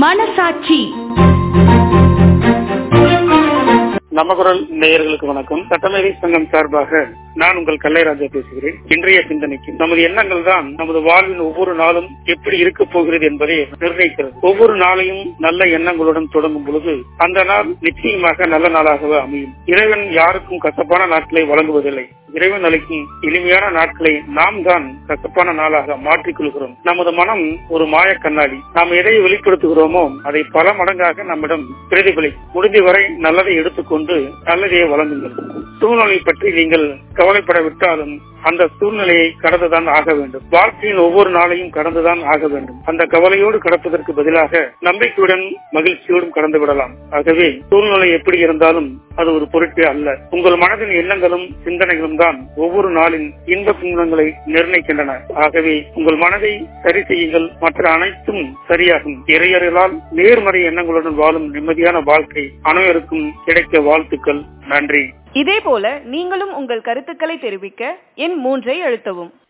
மனசாட்சி நம்ம குரல் நேயர்களுக்கு வணக்கம் சட்டமேதை சங்கம் சார்பாக நான் உங்கள் கல்லைராஜா பேசுகிறேன் இன்றைய சிந்தனைக்கு நமது எண்ணங்கள் தான் நமது வாழ்வின் ஒவ்வொரு நாளும் எப்படி இருக்க போகிறது என்பதை நிர்ணயிக்கிறது ஒவ்வொரு நாளையும் நல்ல எண்ணங்களுடன் தொடங்கும் பொழுது அந்த நாள் நிச்சயமாக நல்ல நாளாகவே அமையும் இறைவன் யாருக்கும் கசப்பான நாட்களை வழங்குவதில்லை இறைவன் அளிக்கும் எளிமையான நாட்களை நாம் தான் கசப்பான நாளாக மாற்றிக் கொள்கிறோம் நமது மனம் ஒரு மாய கண்ணாடி நாம் எதை வெளிப்படுத்துகிறோமோ அதை பல மடங்காக நம்மிடம் பிரதிபலிக்கும் முடிந்தவரை நல்லதை எடுத்துக்கொண்டு நல்லதையே வழங்குங்கள் சூழ்நிலை பற்றி நீங்கள் கவலைப்படவிட்டாலும் அந்த சூழ்நிலையை கடந்துதான் ஆக வேண்டும் வாழ்க்கையின் ஒவ்வொரு நாளையும் கடந்துதான் ஆக வேண்டும் அந்த கவலையோடு கடப்பதற்கு பதிலாக நம்பிக்கையுடன் மகிழ்ச்சியோடும் கடந்து விடலாம் ஆகவே சூழ்நிலை எப்படி இருந்தாலும் அது ஒரு பொருட்டே அல்ல உங்கள் மனதின் எண்ணங்களும் சிந்தனைகளும் தான் ஒவ்வொரு நாளின் இன்ப துன்பங்களை நிர்ணயிக்கின்றன ஆகவே உங்கள் மனதை சரி செய்யுங்கள் மற்ற அனைத்தும் சரியாகும் இறையர்களால் நேர்மறை எண்ணங்களுடன் வாழும் நிம்மதியான வாழ்க்கை அனைவருக்கும் கிடைக்க வாழ்த்துக்கள் நன்றி இதேபோல நீங்களும் உங்கள் கருத்துக்களை தெரிவிக்க எண் மூன்றை அழுத்தவும்